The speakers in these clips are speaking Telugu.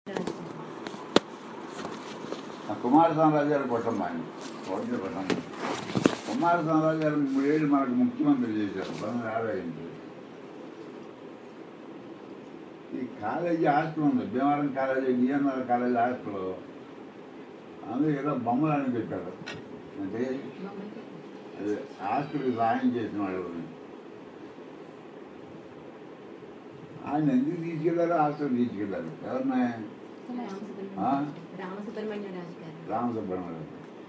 ఆ కుమార సామ్రాజ్య గారు కుటుంబం ఆయన ఒకటి కుటుంబం కుమార సామ్రాజ్య గారు మూడేళ్ళు మనకు ముఖ్యమంత్రి చేశారు పంతొమ్మిది యాభై ఎనిమిది ఈ కాలేజీ హాస్టల్ ఉంది Bhimavaram college DNR college hostel అందులో ఏదో బొమ్మలు అని పెట్టారు అంటే అది హాస్టల్కి సహాయం చేసిన వాళ్ళు ఆయన ఎందుకు తీసుకెళ్ళారు హాస్టల్ తీసుకెళ్ళారు ఎవరిని ఆ? రామసుబ్రహ్మణ్య రాజు గారు రామసుబ్రహ్మణ్యం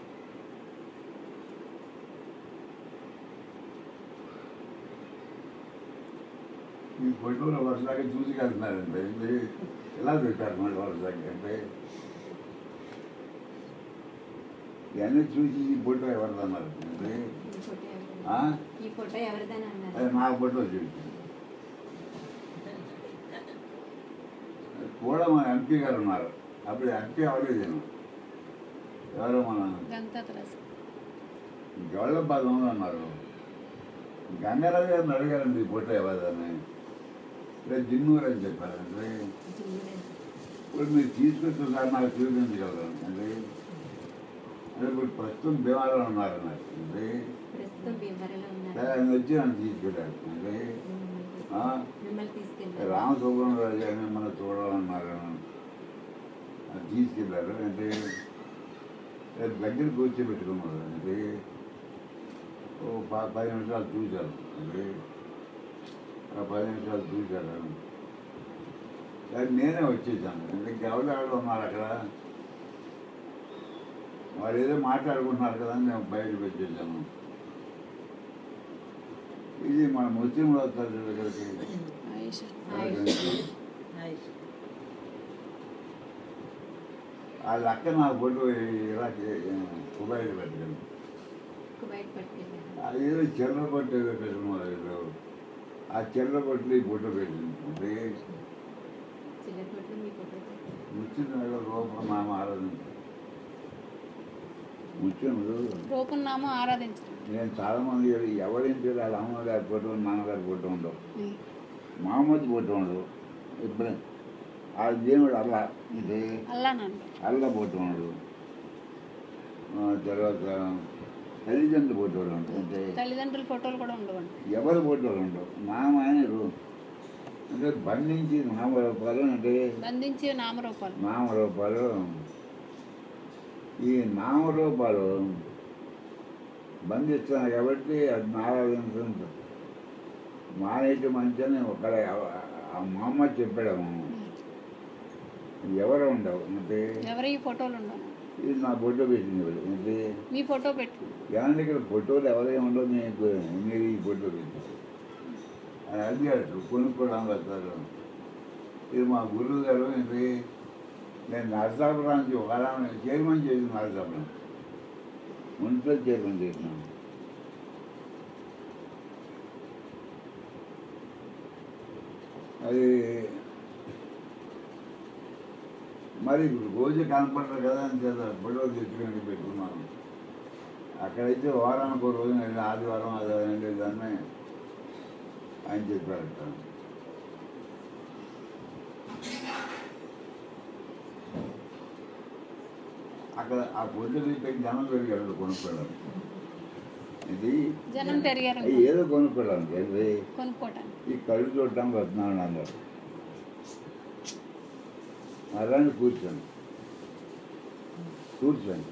ఈ ఫోటోలో వరుసగా చూసి వెళ్తున్నారంటే ఇది ఎలా పెట్టారు మరి వరుసగా అంటే ఇవన్నీ చూసి ఈ ఫోటో ఎవరిదన్నారు అంటే ఈ ఫోటో ఎవరిది? ఆ? ఈ ఫోటో ఎవరిదని అన్నారు అది నా ఫోటో చూసి కూడా మన ఎంపీ గారు ఉన్నారు అప్పుడు ఎంపీ అవ్వలేదు నేను ఎవరో మన గౌళ్ళ పదం అన్నారు గంగారావు గారిని అడిగారండి ఈ ఫోటో ఎవరిదని లేదు జిన్నూరు అని చెప్పారు అంటే ఇప్పుడు మీరు తీసుకొచ్చిన సార్ నాకు చూపించగలరు అంటే అంటే ఇప్పుడు ప్రస్తుతం భీమాలో ఉన్నారు అన్నారు అంటే ప్రస్తుతం భీమవరంలో సరే ఉన్నారు ఆయన వచ్చి నన్ను తీసుకెళ్ళారు అంటే ఆ? మిమ్మల్ని తీసుకెళ్ళారు రామసుబ్రహ్మణ్యరాజు గారిని మనం చూడాలన్నారు అది తీసుకెళ్ళారు అంటే రేపు దగ్గర కూర్చోబెట్టుకున్నారు అంటే ఓ ప- పది నిమిషాలు చూశారు అంటే ఆ పది నిమిషాలు చూశారు అది నేనే వచ్చేసాను అంటే గవడాళ్ళు ఉన్నారు అక్కడ వారు ఏదో మాట్లాడుకుంటున్నారు కదా అని నేను బయటకు వచ్చేసాను ఇది మన ముస్లింలు వస్తారు చూడు ఇక్కడికి వాళ్ళ అక్క నా ఫోటో ఇలా కుబైలు పెట్టాను బయట పట్టుకెళ్ళారు అది ఏదో చెర్ర పట్టు ఏదో పెట్టుకున్నారు ఏదో ఆ చెర్ర పట్టులో ఈ ఫోటో పెట్టింది అంటే చిల్లర కొట్లు మీ ఫోటో పెట్టారు. ముస్లిం రూపం నామ ఆరాధించారు ముస్లింలు రూపున్నాము ఆరాధించడం నేను చాలా మంది ఎవరింటి వాళ్ళ అమ్మగారి ఫోటో నాన్నగారి ఫోటో ఉండవు మామూలు ఫోటో ఉండవు ఇప్పుడు ఆ దేవుడు అల్లా ఇది అల్లానండి అల్ల ఫోటో ఉండదు ఆ తర్వాత తల్లిదండ్రుల ఫోటోలు ఉంటాయి అంటే తల్లిదండ్రుల ఫోటోలు కూడా ఉండవండి ఎవరి ఫోటోలు ఉండవు నామాయనరు అంటే బంధించి నామరూపాలు అంటే బంధించే నామరూపాలు నామరూపాలు ఈ నామరూపాలు బంధిస్తున్నాయి కాబట్టి అది నారాధించడం మానేటి మంచి అని ఒక ఆ మా అమ్మ చెప్పాడు ఎవరు ఉండవు అంటే ఎవరి ఫోటోలు ఉండవు ఇది నా ఫోటో పెట్టింది వీళ్ళు. అంటే మీ ఫోటో పెట్టు ఏమంటే ఇక్కడ ఫోటోలు ఎవరే ఉండవు మీకు మీరు ఈ ఫోటో పెట్టారు అని అడిగాడు కొనుక్కోవడానికి వస్తారు ఇది మా గురువు గారు ఇది నేను నరసాపురానికి వారాన్ని చైర్మన్ చేసింది నరసాపురం మున్సిపల్ చైర్మన్ చేసినాను అది మరి ఇప్పుడు రోజు కనపడరు కదా అని చేత ఫోటో తెచ్చుకొని పెట్టుకున్నాను అక్కడైతే వారానికి ఒక రోజు వెళ్ళి ఆదివారం అది వెళ్ళేదాన్ని ఆయన చెప్పారు అక్కడ ఆ ఫోటో పెట్టి జనం పెరిగారు కొనుక్కోవడం ఇది జనం పెరిగారు అది ఏదో కొనుక్కోవడం ఇది కొనుక్కోవటానికి ఈ కళ్ళు చూడటానికి వస్తున్నాను అందరు అలాంటి కూర్చోండి కూర్చోండి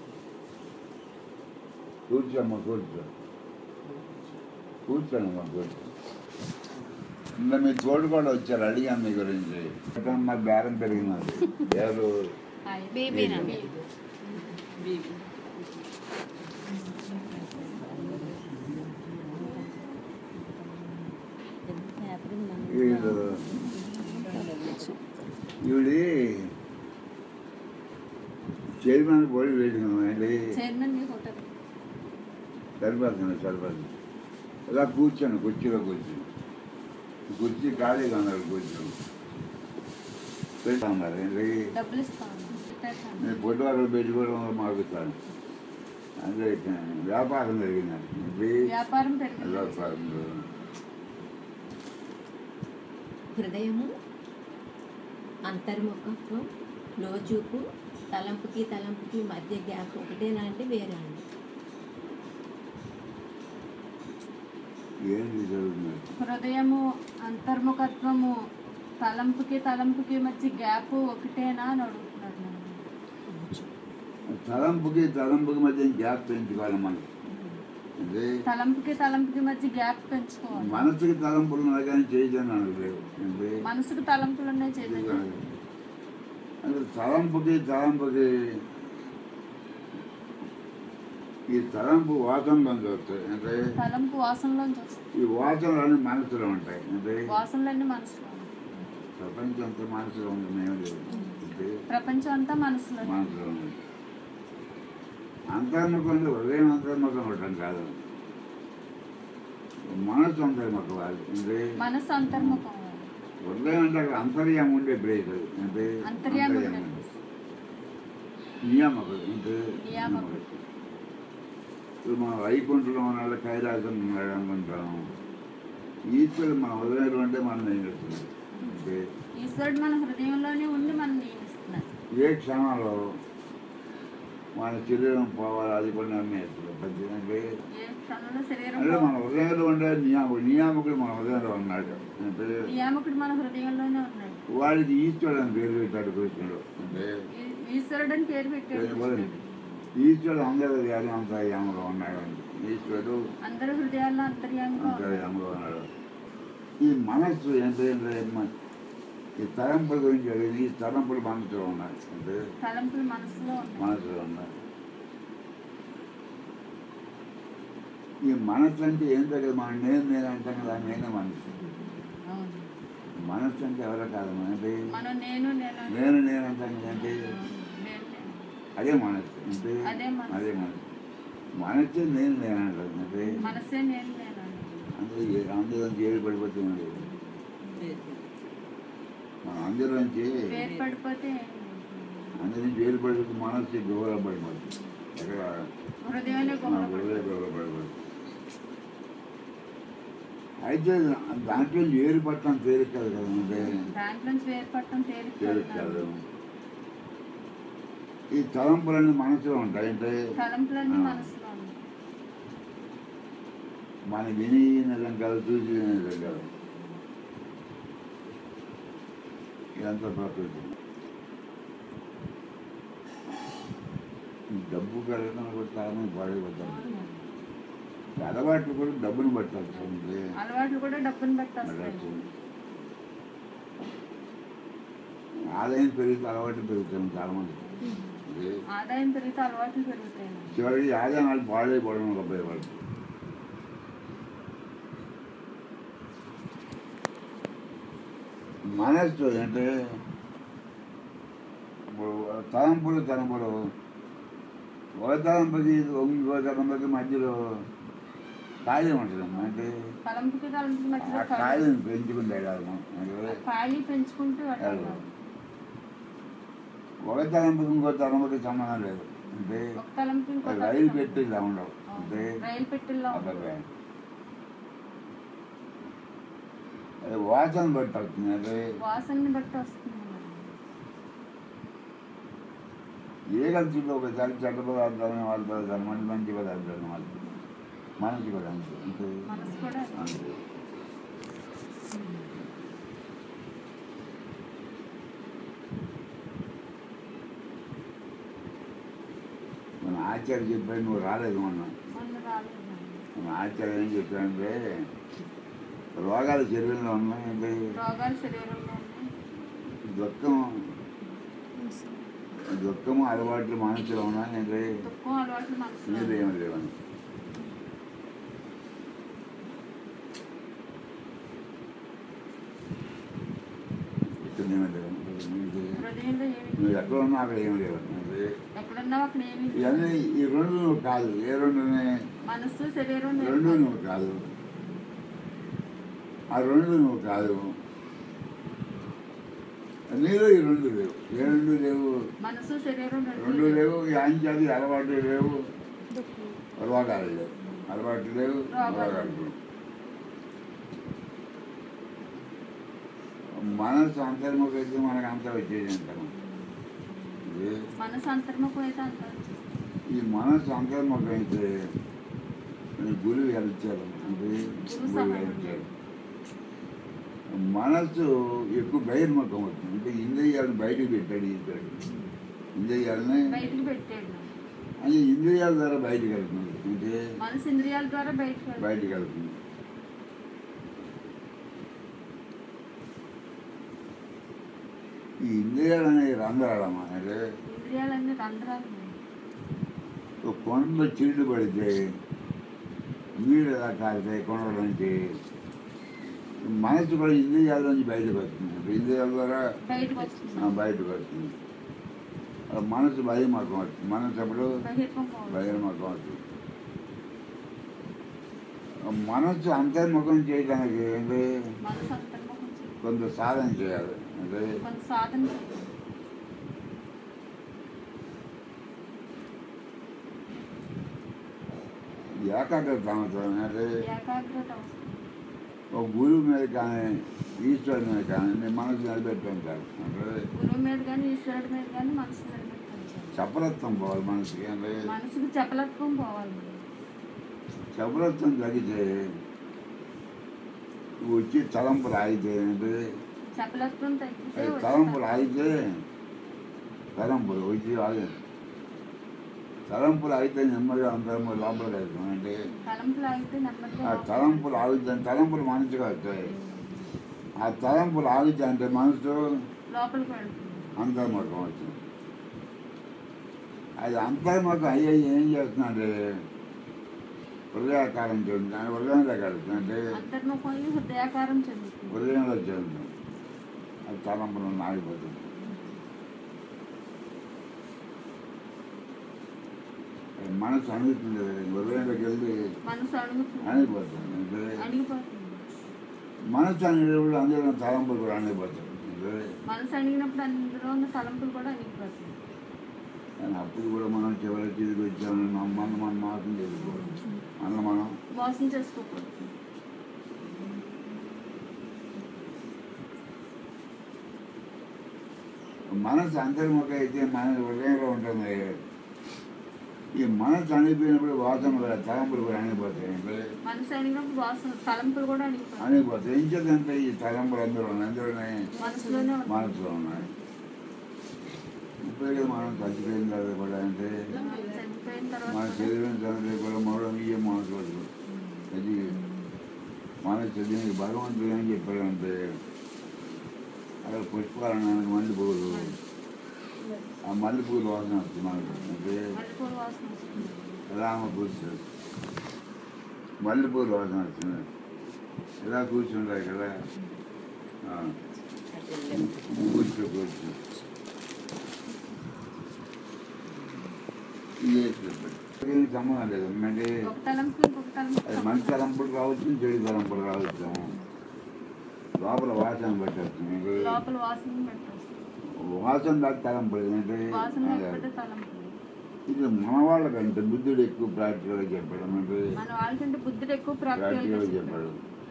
కూర్చోమ్మ కూర్చో కూర్చోనమ్మా కూర్చో ఇంకా మీ తోడు కూడా వచ్చారు అడిగాను మీ గురించి మా బేరం పెరిగినది ఎవరు బేబీనండి వీడు ఈవిడి చైర్మన్ పోయి వేసుకున్నామండి చైర్మన్ మీ ఫోటో సరిపోతుంది సరిపోతుంది ఇలా కూర్చోను కుర్చీలో కూర్చొని కుర్చీ ఖాళీగా ఉన్నారు కూర్చొని పెడతా ఉన్నారు ఏంటి డబ్బులు ఇస్తాను పెట్టేస్తాను. నేను ఫోటోలు పెట్టుకోవడం మాకుతాను అంటే వ్యాపారం జరిగిందండి ఇది వ్యాపారం పెట్టుకుంటారు వ్యాపారంలో హృదయము అంతర్ముఖత్వం లోచూపు తలంపుకి తలంపుకి మధ్య గ్యాప్ ఒకటేనా అంటే వేరే అండి ఏంటి చదువుతున్నారు హృదయము అంతర్ముఖత్వము తలంపుకి తలంపుకి మధ్య గ్యాప్ ఒకటేనా అని అడుగుతున్నాడు నన్ను. తలంపుకి తలంపుకి మధ్య గ్యాప్ పెంచుకోవాలి మనం అంటే తలంపుకి తలంపుకి మధ్య గ్యాప్ పెంచుకోవాలి మనసుకి తలంపులు ఉన్నాయి కానీ చేయదని అనలేదు అంటే మనసుకు తలంపులు ఉన్నాయి చైతన్య అంటే తలంపుకి తలంపుకి ఈ తలంపు వాసనలోంచి వస్తాయి అంటే తలంపు వాసనలోంచి వస్తుంది ఈ వాసనలన్నీ మనసులో ఉంటాయి అంటే వాసనలన్నీ మనసులో ఉన్నాయి. ప్రపంచం అంతా మనసులో ఉంటుంది ఏం లేదు అంటే ప్రపంచం అంతా మనసులో మనసులో ఉంది అంతర్ముఖం అంటే హృదయం అంతర్ముఖం ఉండటం కాదు మనసు అంతర్ముఖం అది అంటే మనసు అంతర్ముఖం హృదయం అంటే అక్కడ అంతర్యం ఉండే ప్లేస్ అది అంటే అంతర్యామి ఉండే అంతర్యామి. నియామకుడు అంటే నియామకుడు. ఇప్పుడు మనం వైకుంఠంలో ఉన్న కైలాసం ఉన్నాడు అనుకుంటాం ఈశ్వరుడు మన హృదయంలో ఉంటే మనం ఏం చేస్తుంది అంటే ఈశ్వరుడు మన హృదయంలోనే ఉండి మనం నియమిస్తున్నాడు ఏ క్షణంలో మన శరీరం పోవాలి అది కూడా నమ్మేస్తుంది ప్రతి అంటే ఏ క్షణంలో అంటే శరీరంలో మన హృదయంలో ఉండే నియామకుడు నియామకుడు మన హృదయంలో ఉన్నాడు అంటే నియామకుడు మన హృదయంలోనే ఉన్నాడు వాడికి ఈశ్వరుడు అని పేరు పెట్టాడు కృష్ణుడు అంటే ఈ- ఈశ్వరుడు అని పేరు పెట్టాడు కృష్ణుడు. ఈశ్వరుడు అందరి హృదయాలు అంతర్యాములో ఉన్నాడు ఈశ్వరుడు అందరి హృదయాల్లో అంతర్యామిగా ఉన్నాడు అంతర్యాములో ఉన్నాడు ఈ మనస్సు ఏంటంటే మ- ఈ తలంపుల గురించి అడిగింది ఈ తలంపులు మనసులో ఉన్నాయి అంటే తలంపులు మనసులో ఉన్నాయి మనసులో ఉన్నాయి ఈ మనస్సు అంటే ఏం కదా మనం నేను నేను అంటాం కదా నేనే మనసు అవును మనస్సు అంటే ఎవరో కాదు అంటే మనం నేను నేను అని- నేను నేను అంటాం కదా అంటే నేను నేను. అదే మనస్సు అంటే అదే మనస్సు. అదే మనస్సు మనస్సే నేను నేను అంటాను అంటే మనసే నేను నేను అని. అంటే ఏ- అందరూ ఏడు పడిపోతుంది మనం అందరిలోంచి పేరు పడిపోతే అందరి నుంచి ఏడు పడిపోతే మనస్సు గౌరవ పడిపోతుంది ఎక్కడ హృదయాన్ని మన గొప్ప హృదయ గౌరవ పడిపోతుంది అయితే దాంట్లో ఏరు పట్టడం తేలిక కాదు కదా అంటే దాంట్లోంచి వేరుపడటం తేలిక తేలిక కాదు ఈ తలంపులన్నీ మనసులో ఉంటాయి అంటే తలంపులన్నీ ఆ. మనసులో ఉన్నాయి మన విని నిజం కాదు చూసి నిజం కాదు ఇదంతా ప్రకృతి ఈ డబ్బు పెరగడం కూడా చాలా మంది పాడైపోతారు ఈ అలవాట్లు కూడా డబ్బుని పట్టాలి అంటే అలవాట్లు కూడా డబ్బుని బట్టి వస్తాయి ఆదాయం పెరిగితే అలవాటు పెరుగుతాయి చాలా మంది ఇది ఆదాయం పెరిగితే అలవాట్లు పెరుగుతాయి చివరికి ఆదాయం వాళ్ళు పాడైపోవడం ఒక భయపడతారు మనస్సు అంటే ఇప్పుడు తలంపులు తలంపులు ఒక తలంపుకి ఇంకో తలంపుకి మధ్యలో ఖాళీ ఉంటుంది అంటే తలంపుకి తలంపుకి ఆ మధ్యలో ఖాళీ. ఖాళీని పెంచుకుంటే వెళ్ళాలి అంటే ఖాళీ పెంచుకుంటూ వెళ్ళాలి వెళ్ళాలి. ఒక తలంపుకి ఇంకో తలంపుకి సంబంధం లేదు అంటే ఒక తలంపు ఇంకో రైలు తలంపు. పెట్టి ఇలా ఉండవు అంటే రైలు పెట్టిల్లో అబ్బాయి అది వాసన బట్టి వస్తుంది అంటే వాసనని బట్టి వస్తుంది ఏ కలిసిలో ఒకసారి చెడ్డ పదార్థాలను వాడతారు మంచి మంచి పదార్థాలను వాడతారు మనసు కూడా అంతే అంటే మనసు కూడా అదే. అంతే మన ఆచార్య చెప్పాడు నువ్వు రాలేదు మొన్న మొన్న రాలేదు మన ఆచార్య ఏం చెప్పాడంటే రోగాలు శరీరంలో ఉన్నాయంటే రోగాలు శరీరంలో ఉన్నాయి దుఃఖం దుఃఖము అలవాట్లు మనసులో ఉన్నాయంటే దుఃఖం అలవాట్లు మనసులో లేదు ఉన్నాయి. ఏమి లేవని ఇక్కడ ఏమీ లేవు. నీకు హృదయంలో ఏమి నువ్వు ఎక్కడ ఉన్నా అక్కడ ఏమి లేవు అంటే ఎక్కడున్నావు అక్కడ ఏమి ఇవన్నీ ఈ రెండు నువ్వు కాదు ఏ రెండునే మనస్సు శరీరం రెండు లేదు. నువ్వు కాదు ఆ రెండు నువ్వు కాదు నీలో ఈ రెండు లేవు ఏ రెండు లేవు మనస్సు శరీరం రెండు రెండు లేవు ఈ అంచాది అలవాటు లేవు రోగాలు లేవు అలవాటు లేవు రోగాలు రోగాలు లేవు మనసు అంతర్ముఖ అయితే మనకు అంతా వచ్చేది అంటాము మనసు అంతర్ముఖం అయితే అంటారు ఈ మనసు అంతర్ముఖం అయితే ఈ గురువు ఇచ్చారు అంటే గురువు ఇచ్చారు మనసు ఎక్కువ బహిర్ముఖం అవుతుంది అంటే ఇంద్రియాలను బయటకు పెట్టాడు ఇచ్చాడు ఇంద్రియాలని బయటికి పెట్టాడు అది ఇంద్రియాల ద్వారా బయటకు వెళ్తుంది అంటే మనసు ఇంద్రియాల ద్వారా బయటకు వెళ్తాడు. బయటకు వెళ్తుంది ఈ ఇంద్రియాలు అనేవి రంధ్రాలమ్మా అంటే ఇంద్రియాలన్నీ రంధ్రాలు ఉన్నాయి. ఒక కొండలో చిరుడు పడితే నీళ్ళు ఎలా కాలుతాయి కొండల నుంచి మనసు కూడా ఇంద్రియాల నుంచి బయటకు వస్తుంది అంటే ఇంద్రియాల ద్వారా బయటకు ఆ, వస్తుంది బయటకు వస్తుంది ఆ మనసు బహిర్ముఖం వస్తుంది మనసు అప్పుడు బహిర్ముఖం బహిర్ముఖం వస్తుంది ఆ మనసు అంతర్ముఖం చేయడానికి ఏంటి మనసు అంతర్ముఖం చేయాలి. కొంత సాధన చేయాలి అంటే కొంత సాధన చేయాలి. ఏకాగ్రత అవసరం అంటే ఏకాగ్రత అవసరం ఒక గురువు మీద కానీ ఈశ్వరుడి మీద కానీ నీ మనసు నిలబెట్టుంటారు అంటే గురువు మీద కానీ ఈశ్వరుడి మీద కానీ మనసు నిలబెట్టాలి చపలత్వం పోవాలి మనసుకి అంటే మనసుకు చపలత్వం పోవాలి చపలత్వం తగ్గితే వచ్చి తలంపులు ఆగితే అంటే చపలత్వం తగ్గితే అది వచ్చి తలంపులు ఆగితే తలంపులు వచ్చి ఆగి తలంపులు ఆగితే నెమ్మదిగా అందరం లోపలికి వెళ్తాం అంటే తలంపులు ఆగితే నెమ్మదిగా ఆ తలంపులు ఆగితే తలంపులు మనసుగా వస్తాయి ఆ తలంపులు ఆగితే అంటే మనసు లోపలికి వెళ్తుంది అంతర్ముఖం వచ్చింది అది అంతర్ముఖం అయ్యే ఏం చేస్తుందంటే హృదయాకారం చెందుతుంది అంటే హృదయంలో కలుగుతుంది అంటే అంతర్ముఖం అయ్యి హృదయాకారం చెందుతుంది హృదయంలో చెందుతుంది అది తలంపులు ఆగిపోతుంది అది మనసు అణుగుతుంది హృదయంలోకి వెళ్ళి మనసు అణుగుతుంది అణిగిపోతుంది అంటే అణిగిపోతుంది మనసు అనేటప్పుడు అందులో తలంపులు కూడా అణిగిపోతాయి అంటే మనసు అణిగినప్పుడు అందులో ఉన్న తలంపులు కూడా అణిగిపోతుంది కానీ అప్పుడు కూడా మనం చివరి తిరిగి వచ్చామని మన మన మన మాత్రం చేసుకోవచ్చు మన మనం మోసం చేసుకోకూడదు మనసు అంతర్ముఖ అయితే మన హృదయంలో ఉంటుంది ఈ మనసు అణిగిపోయినప్పుడు వాసన కూడా తలంపులు కూడా అణిగిపోతాయి అంటే మనసు అణిగినప్పుడు వాసన తలంపులు కూడా అణిగిపోతాయి అణిగిపోతాయి ఏం చేద్దంటే ఈ తలంపులు అందరూ ఉన్నాయి అందులోనే మనసులోనే ఉంటాయి. మనసులో ఉన్నాయి ఇప్పుడు మనం చచ్చిపోయిన తర్వాత కూడా అంటే చనిపోయిన మన తర్వాత శరీరం చదివే కూడా మూడం ఇయ్యే మనసు అది మన చదివి భగవంతుడు ఏం చెప్పాడంటే అక్కడ పుష్పాలను మల్లెపూలు ఆ మల్లెపూలు వాసన వస్తుంది మనకు అంటే మల్లెపూల వాసన వస్తుంది రామ కూర్చో మల్లెపూలు వాసన వస్తుంది ఎలా కూర్చుంటారు ఇక్కడ ఆ. కూర్చో కూర్చో ఇదే చెప్పండి దీనికి సంబంధం లేదు అంటే ఒక తలంపు ఇంకొక తలంపు అది మంచి తలంపులు కావచ్చు చెడు తలంపులు కావచ్చు లోపల వాసన పెట్టచ్చు మీకు లోపల వాసన పెట్టేస్తుంది వాసన దాకా తలంపులు అంటే వాసన లేకపోతే తలంపులు ఇది మన వాళ్ళకంటే బుద్ధుడు ఎక్కువ ప్రాక్టికల్గా చెప్పడం అంటే మన వాళ్ళకంటే బుద్ధుడు ఎక్కువ ప్రాక్టికల్ ప్రాక్టికల్గా చెప్పాడు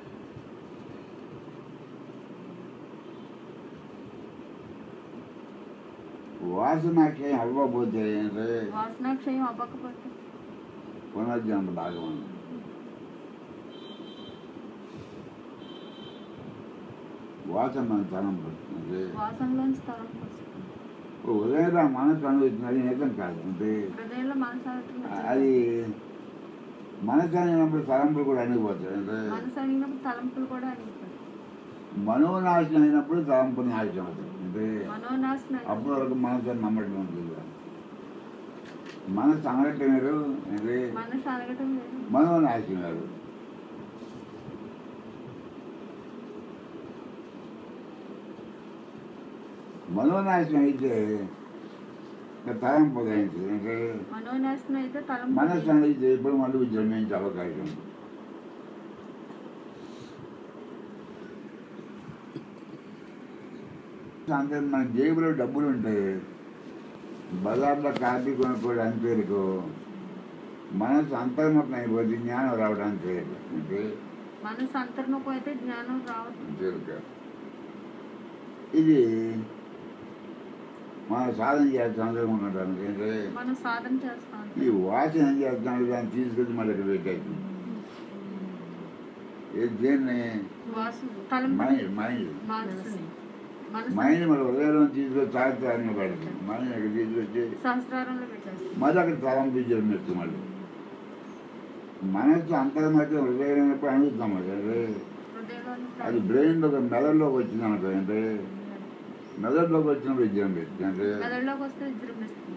వాసనక్షయం అవ్వకపోతే అంటే వాసనాక్షయం అవ్వకపోతే పునర్జన్మ భాగం వాసన మన తలంపు అంటే వాసనలోంచి తలంపు వస్తుంది ఉదయంలో మనసు అనుభవిస్తుంది అది నిజం కాదు అంటే హృదయంలో మనసు అనటం అది మనసు అనేటప్పుడు తలంపులు కూడా అణిగిపోతాయి అంటే మనసు అణిగినప్పుడు తలంపులు కూడా అణిగిపోతాయి మనోనాశనం అయినప్పుడు తలంపులు నాశనం అవుతాయి అంటే మనోనాశనం అప్పటి వరకు మనసు నమ్మటం ఉంటుంది మనసు అనగటం వేరు అంటే మనసు అనగటం లేదు మనోనాశనం వేరు మనోనాశనం అయితే ఇంకా తలంపు ఉదయించదు అంటే మనోనాశనం అయితే తలంపు మనసు అనేది ఇప్పుడు మళ్ళీ జన్మించే అవకాశం ఉంది. అంటే మన జేబులో డబ్బులు ఉంటాయి బజార్లో కాఫీ కొనుక్కోవడానికి పేరుకు మనసు అంతర్ముఖం అయిపోతుంది జ్ఞానం రావడానికి పేరు అంటే మనసు అంతర్ముఖం అయితే జ్ఞానం రావద్దు పేరుక ఇది మనం సాధన చేస్తాం అనుకుంటాను ఏంటంటే మనం సాధన చేస్తాం ఈ వాసన ఏం చేస్తున్నాడు దాన్ని తీసుకొచ్చి మళ్ళీ ఇక్కడ పెట్టేది ఏ దేన్ని వాసు తలంపు మైండ్ మైండ్ మనసు మనసు మైండ్ మన హృదయంలో తీసుకొచ్చి సాగితాన్ని పెడుతుంది మైండ్ ఇక్కడ తీసుకొచ్చి సహస్రారంలో పెట్టేస్తాం మళ్ళీ అక్కడ తలంపు జన్మిస్తుంది మళ్ళీ మనస్సు అంతర్మధ్య హృదయం ఎప్పుడు అనుకుంటాం అది హృదయంలోని అది బ్రెయిన్లో మెదడులోకి వచ్చింది అనుకో అంటే మెదడులోకి వచ్చినప్పుడు విజయం పెట్టి అంటే మెదడులోకి వస్తే విజృంభిస్తుంది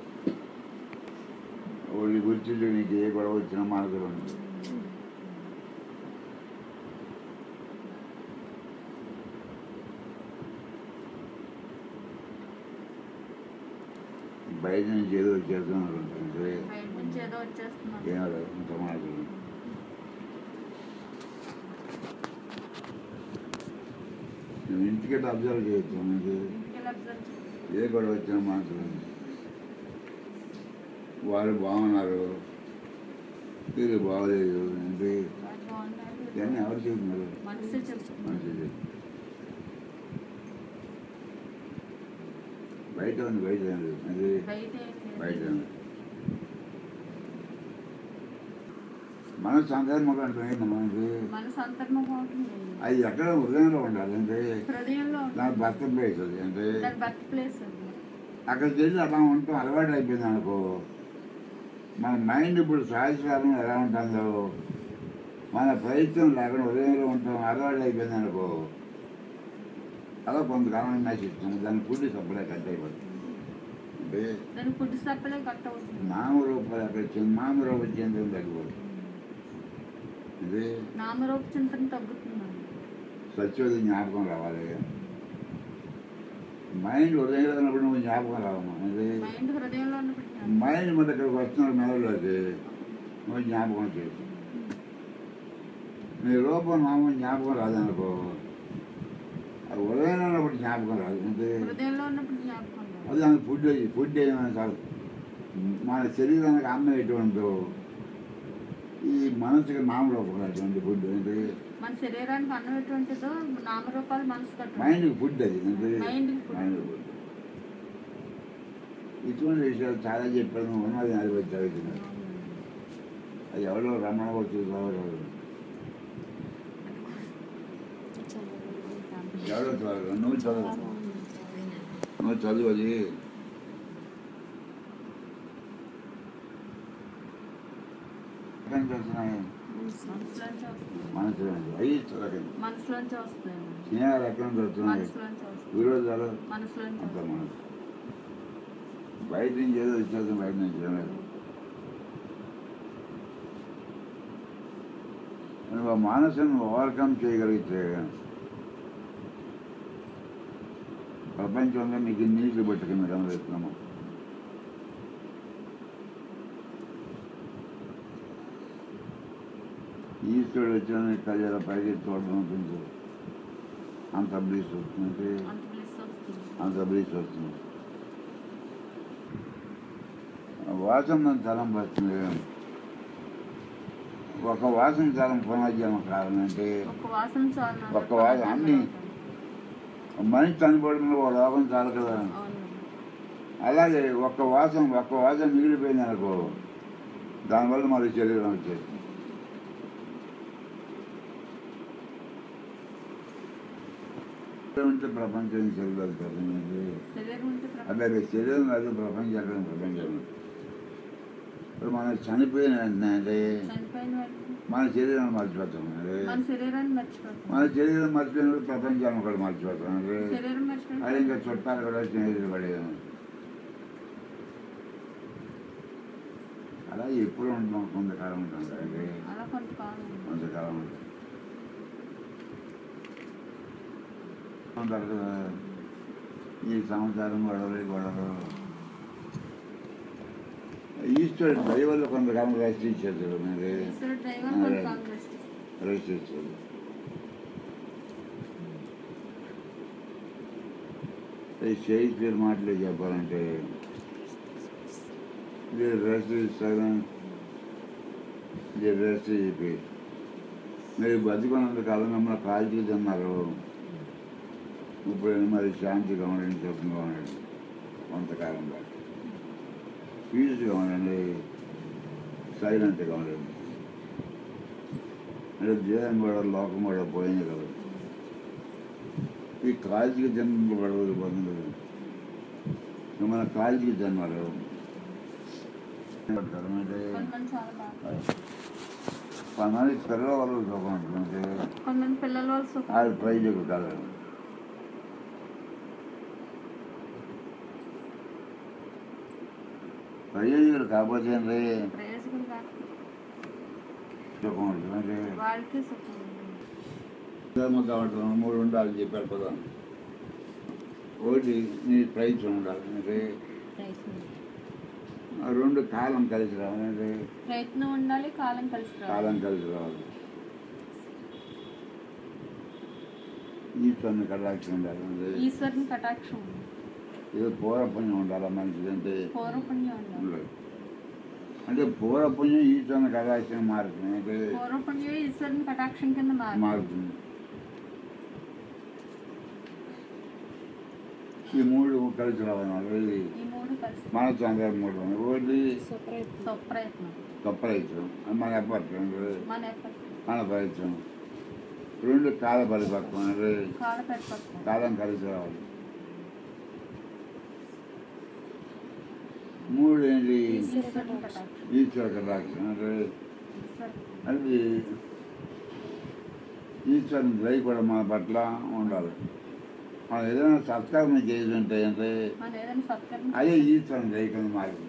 వాళ్ళ గురించి నీకు ఏ గొడవ వచ్చినా మనసులో ఉంది బయట నుంచి ఏదో వచ్చేస్తున్నారు అంటే బయట నుంచి ఏదో వచ్చేస్తున్నాం ఏమో ఇంత మనసులో నువ్వు ఇంటికి అబ్జర్వ్ చేయొచ్చు నీకు ఇంటికి అబ్జర్వ్ చేయాలి. ఏ గొడవ వచ్చినా మనసులో ఉంది. వాళ్ళు బాగున్నారు వీళ్ళు బాగలేదు అంటే వాళ్ళు బాగున్నారు ఇవన్నీ ఎవరు చెబుతున్నారు మనసే చెప్తుంది మంచిది బయట ఉంది బయట ఉంది అది బయట ఏం లేదు. బయట ఉంది మనసు అంతర్ముఖం అంటే ఏంటి మనసు మనసు అంతర్ముఖం ఉంటుంది అది ఎక్కడ హృదయంలో ఉండాలి అంటే హృదయంలో దాని ఉంటుంది భర్త ప్లేస్ అది అంటే దాని బర్త్ ప్లేస్ అది అక్కడికి వెళ్ళి అలా ఉంటాం అలవాటు అయిపోయింది అనుకో మన మైండ్ ఇప్పుడు సహస్రాలను ఎలా ఉంటుందో మన ప్రయత్నం లేకుండా హృదయంలో ఉంటాం అలవాటు అయిపోయింది అనుకో అలా కొంతకాలం నశిస్తాం దాని పుట్టి సప్పుడే కట్ అయిపోతుంది అంటే దాని పుట్టి సప్పలే కట్ అవుతుంది నామరూపాలు అక్కడ చిన్న నామరూప చెందని తగ్గిపోతుంది ఇది నామరూప చింతన తగ్గుతుందండి సత్యోది జ్ఞాపకం రావాలి మైండ్ హృదయంలో ఉన్నప్పుడు నువ్వు జ్ఞాపకం రావమ్మా ఇది మైండ్ హృదయంలో ఉన్నప్పుడు జ్ఞాపకం. మైండ్ మన ఇక్కడికి వస్తున్న మెదడులోకి నువ్వు జ్ఞాపకం చేసి నీ రూపం నామం జ్ఞాపకం రాదనుకో అది ఉదయం ఉన్నప్పుడు జ్ఞాపకం రాదు అంటే హృదయంలో ఉన్నప్పుడు జ్ఞాపకం రాదు. అది దానికి ఫుడ్ అయ్యి ఫుడ్ ఏమైనా కాదు మన శరీరానికి అన్నం ఎటువంటిదో ఈ మనసుకి నామరూపం అటువంటి ఫుడ్ అంటే మన శరీరానికి అన్నం ఎటువంటిదో నామరూపాలు మనసు కట్టు మైండ్కి ఫుడ్ అది అంటే మైండ్కి ఫుడ్. మైండ్ ఫుడ్ ఇటువంటి విషయాలు చాలా చెప్పాను ఉన్నది అది వచ్చి చదువుతున్నాను అది ఎవరో రమణ వచ్చి చదవరు ఎవరో చదవరు నువ్వు చదువు నువ్వు చదువు అది ఎక్కడి నుంచి వస్తున్నాయి మనసులోంచి వస్తుంది మనసులో అయ్యి చదవకండి మనసులోంచి వస్తాయి స్నేహాలు ఎక్కడి నుంచి వస్తున్నాయి మనసులోంచి వస్తాయి విరోధాలు మనసులోంచి అంత వస్తాయి. మనసు బయట నుంచి ఏదో వచ్చేది బయట నుంచి ఏం లేదు నువ్వు ఆ మానసును ఓవర్కమ్ చేయగలిగితే ప్రపంచంలో నీకు నీళ్లు పట్టుకుని గమనిస్తున్నాము ఈశ్వరుడు వచ్చిన కళ్యాణ పైకి చూడడం ఉంటుంది అంత బ్లీస్ వస్తుంది అంత bliss వస్తుంది అంత బ్లీచ్ వస్తుంది వాసన నన్ను తలం వస్తుంది ఒక వాసన తలం పునర్జన్మ కారణం అంటే ఒక్క వాసన చాలు నాకు. ఒక్క వాసన అన్ని మనిషి చనిపోవడంలో ఒక లోకం చాలు కదా అవును అలాగే ఒక్క వాసన ఒక్క వాసన మిగిలిపోయింది అనుకో దానివల్ల మరి శరీరం వచ్చేస్తుంది ఉంటే ప్రపంచం శరీరాలు ప్రపంచం శరీరం ఉంటే ప్రపంచం. అదే అదే శరీరం అది ప్రపంచం ఎక్కడ ప్రపంచం ఇప్పుడు మనం చనిపోయిన వెంటనే అంటే చనిపోయిన వెంటనే మన శరీరం మర్చిపోతాం అంటే మన శరీరాన్ని మర్చిపోతాం మన శరీరం మర్చిపోయినప్పుడు ప్రపంచాన్ని కూడా మర్చిపోతాం అంటే శరీరం మర్చిపోయిన అది ఇంకా చుట్టాలు కూడా స్నేహితులు పడేది అలా ఎప్పుడు ఉంటాం కొంతకాలం ఉంటాం అంటే అలా కొంతకాలం కొంతకాలం ఉంటాం ఉంటారు కదా ఈ సంవత్సరం గొడవలు గొడవలు ఈశ్వరుడు దైవాలు కొంతకాలం రెస్ట్ ఇచ్చేది మీరు ఈశ్వరుడు దైవం కొంతకాలం రెస్ట్ ఇస్తాడు. రెస్ట్ ఇచ్చేది ఈ షేక్స్పియర్ మాటలే చెప్పాలంటే మీరు రెస్ట్ ఇస్తాను మీరు రెస్ట్ చెప్పి మీరు బతుకున్నంత కాలం మిమ్మల్ని కాల్చి తిన్నారు ఇప్పుడు మరి శాంతిగా ఉండండి సుఖంగా ఉండండి కొంతకాలం పాటు పీస్గా ఉండండి సైలెంట్గా ఉండండి అంటే దేహం కూడా లోకం కూడా పోయింది కదా ఈ కాల్చికి జన్మలు పడవలు పొందలేదు మన కాల్చికి జన్మలు అంటే కొంతమంది చాలా బాగా పన్నాళ్ళు పిల్లల వాళ్ళు సుఖం ఉంటుంది కొంతమంది పిల్లల వాళ్ళు సుఖం వాళ్ళు ట్రై చేయగలరు ప్రయోజకుడు కాకపోతే ఏంటి ప్రయోజకులు కాదు సుఖం ఉంటుంది వాళ్ళకి సుఖం ధర్మ కాబట్టి మూడు ఉండాలి చెప్పారు కదా ఒకటి నీ ప్రయత్నం ఉండాలి అంటే రైస్ మిల్. ఆ రెండు కాలం కలిసి రావాలి అంటే ప్రయత్నం ఉండాలి కాలం కలిసి రావాలి కాలం కలిసి రావాలి ఈశ్వరుని కటాక్షం ఉండాలి అంటే ఈశ్వరుని కటాక్షం ఉంది. ఏదో పూర్వపుణ్యం ఉండాలి మనిషికి అంటే పూర్వపుణ్యం ఉండాలి ఉండదు అంటే పూర్వపుణ్యం ఈశ్వరుని కటాక్షం మారుతుంది అంటే పూర్వపుణ్యం ఈశ్వరుని కటాక్షం కింద మారి మారుతుంది ఈ మూడు కలిసి రావాలి మనకి. ఈ మూడు కలిసి మనసు అందరం మూడు ఉన్నాయి. ఒకటి సుప్రయత్నం స్వప్రయత్నం ప్రయత్నం మన ఎఫర్ట్ మన ఎఫర్ట్ మన ప్రయత్నం రెండు కాల పరిపక్వం అంటే కాల పరిపక్వం కాలం కలిసి రావాలి మూడు ఏంటి ఈశ్వరుని కటాక్షం ఈశ్వర కటాక్షం అంటే ఈశ్వరు అది ఈశ్వరుని దయ కూడా మన పట్ల ఉండాలి మనం ఏదైనా సత్కర్మ చేస్తుంటే అంటే మనం ఏదైనా సత్కర్మ అదే ఈశ్వరుని దయ కింద మారింది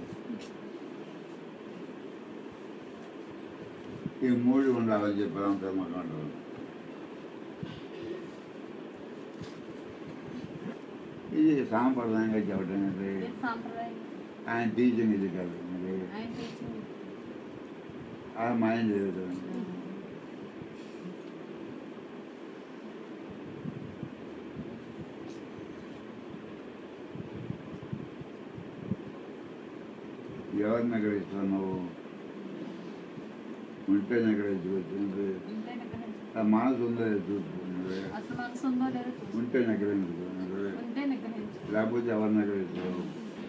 ఈ మూడు ఉండాలని చెప్పి అంతా మాట్లాడారు ఇది సాంప్రదాయంగా చెప్పడం అంటే ఇది సాంప్రదాయం ఆయన టీచింగ్ ఇది కాదు ఇది ఆయన టీచింగ్ ఆయన మైండ్ జరుగుతుంది ఎవరిని ఎక్కడిస్తావు నువ్వు ఉంటే ఎక్కడించుకొచ్చింది ఉంటే నిగ్రహించు ఆ మనసు ఉందో లేదో చూసుకున్నది అసలు మనసు ఉందో లేదో చూసు ఉంటే ఎక్కడించుకున్నది ఉంటే నిగ్రహించు లేకపోతే ఎవరిని ఎక్కడిస్తావు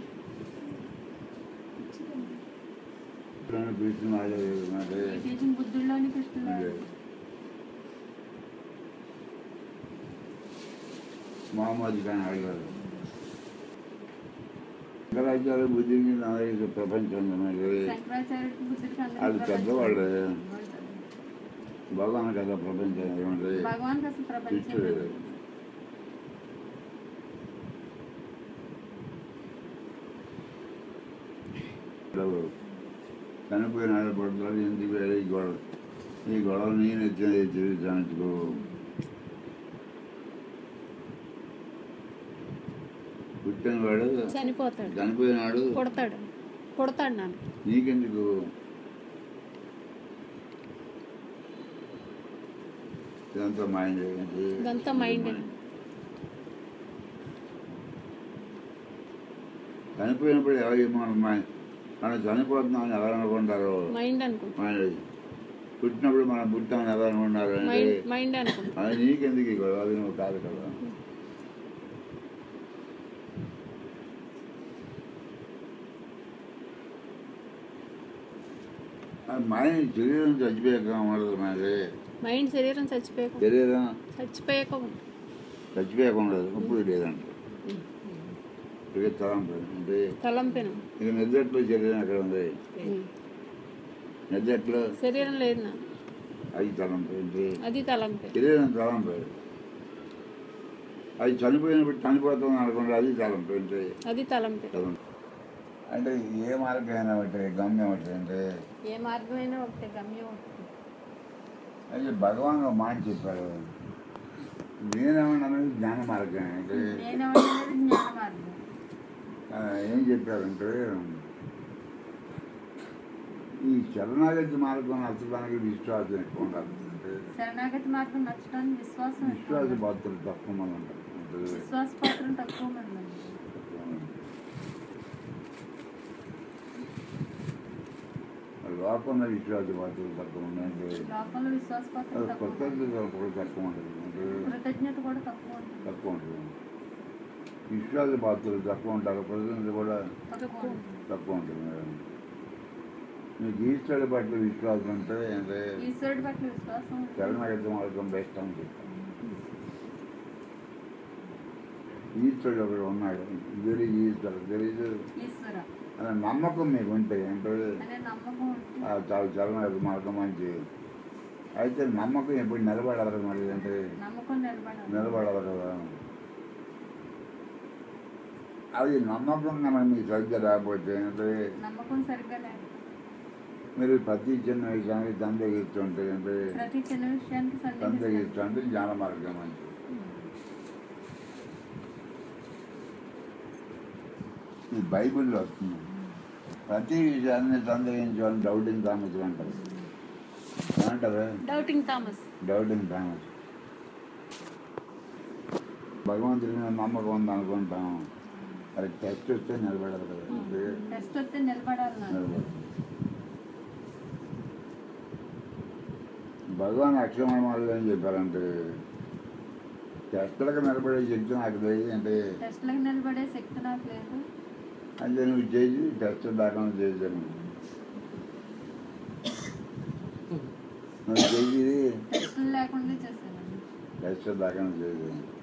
కృష్ణ ఈ టీచింగ్ బుద్ధుల్లోని కృష్ణులో మహమ్మద్ ఖాన్ అడిగారు శంకరాచార్య బుద్ధికి నాయకు ప్రపంచం మరి శంకరాచార్యుడికి బుద్ధుడికి అందరికీ అది ప్రపంచం. పెద్దవాళ్ళు భగవాన్ కదా ప్రపంచం ఏమంటే భగవాన్కి అసలు ప్రపంచం ఇచ్చు లేదు. చనిపోయిన ఆడపడతారు ఎందుకు వేరే ఈ గొడవ ఈ గొడవ నేను ఎత్తినది తిరుగుతానుకో పుట్టినవాడు చనిపోతాడు చనిపోయినాడు పుడతాడు పుడతాడు నాన్న నీకెందుకు ఇదంతా మైండ్ ఇదంతా మైండ్ చనిపోయినప్పుడు ఎవరి మనం మై- మనం చనిపోతున్నామని ఎవరు అనుకుంటారు మైండ్ అనుకుంటా మైండ్ పుట్టినప్పుడు మనం పుట్టామని ఎవరు అనుకున్నారు అంటే మైండ్ మైండ్ అనుకుంటా అది నీకెందుకు ఈ గొడవ అది నువ్వు కాదు కదా ఆ మైండ్ శరీరం చచ్చిపోయాక ఉండదు మరి మైండ్ శరీరం చచ్చిపోయాక శరీరం చచ్చిపోయాక ఉంది. చచ్చిపోయాక ఉండదు ఇప్పుడు లేదంట ఇక తలంపు అంటే తలంపెను ఇక నిద్రట్లో శరీరం ఎక్కడ ఉంది నిద్రట్లో శరీరం లేదు నా అది తలంపు ఏంటి అది తలంపే శరీరం తలంపు అది చనిపోయినప్పుడు చనిపోతాం అనుకుంటే అది తలంపు ఏంటి అది తలంపే తలంపు అంటే ఏ మార్గమైనా ఒకటి గమ్యం ఒకటి అంటే ఏ మార్గమైనా ఒకటే గమ్యం ఒకటి అయితే భగవాన్ ఒక మాట చెప్పాడు నేనేమన్నాను జ్ఞాన మార్గం అంటే నేనేమన్నది జ్ఞాన మార్గం ఆ, ఏం చెప్పారంటే ఈ శరణాగతి మార్గం నచ్చడానికి విశ్వాసం ఎక్కువ ఉండాలి అంటే శరణాగతి మార్గం నచ్చడానికి విశ్వాసం ఎక్కువ విశ్వాస ఉండాలి. పాత్రలు తక్కువ మంది ఉంటారు అంటే విశ్వాస పాత్రం తక్కువ మంది ఉంది. లోకంలో విశ్వాస పాత్రలు తక్కువ ఉన్నాయంటే లోకంలో విశ్వాస పాత్రం తక్కువ ఉంది. కృతజ్ఞత కూడా తక్కువ ఉంటుంది అంటే కృతజ్ఞత కూడా తక్కువ ఉంటుంది తక్కువ ఉంటుంది విశ్వాస పాత్రలు తక్కువ ఉంటారు ప్రజలు కూడా తక్కువ తక్కువ ఉంటుంది మేడం మీకు ఈశ్వరుడి పట్ల విశ్వాసం ఉంటే అంటే ఈశ్వరుడి పట్ల విశ్వాసం ఉంటుంది. శరణాగత మార్గం బెస్ట్ అని చెప్తాను ఈశ్వరుడు ఒకడు ఉన్నాడు తెలియ ఈశ్వరుడు తెలియదు ఈశ్వర అనే నమ్మకం మీకు ఉంటే అంటే అనే నమ్మకం ఉంటుంది ఆ చాలా శరణాగత మార్గం మంచి అయితే నమ్మకం ఎప్పుడు నిలబడాలి కదా మరి అంటే నమ్మకం నిలబడాలి నిలబడాలి కదా అది నమ్మకం మనం మీకు సరిగ్గా రాకపోతే అంటే నమ్మకం సరిగ్గా లేదు మీరు ప్రతి చిన్న విషయానికి సందేహిస్తుంటే అంటే ప్రతి చిన్న విషయానికి సందేహిస్తాం సందేహిస్తుంటే జ్ఞాన మార్గం మంచిది ఇది బైబిల్లో వస్తుంది ప్రతి విషయాన్ని సందేహించాలని డౌటింగ్ థామస్ అంటారు ఏమంటారు డౌటింగ్ థామస్ డౌటింగ్ థామస్ భగవంతుడి మీద నమ్మకం ఉంది అనుకుంటాం అది టెస్ట్ వస్తే నిలబడదు కదా అంటే టెస్ట్ వస్తే నిలబడాలి నాకు నిలబడదు. భగవాన్ అక్షరమణ వాళ్ళు ఏం చెప్పారంటే టెస్టులకు నిలబడే శక్తి నాకు లేదు అంటే టెస్ట్లకు నిలబడే శక్తి నాకు లేదు అంటే నువ్వు చేసి టెస్ట్ దాకా చేశాను నువ్వు చేసి టెస్టులు లేకుండా చేశాను టెస్ట్ దాకా చేశాను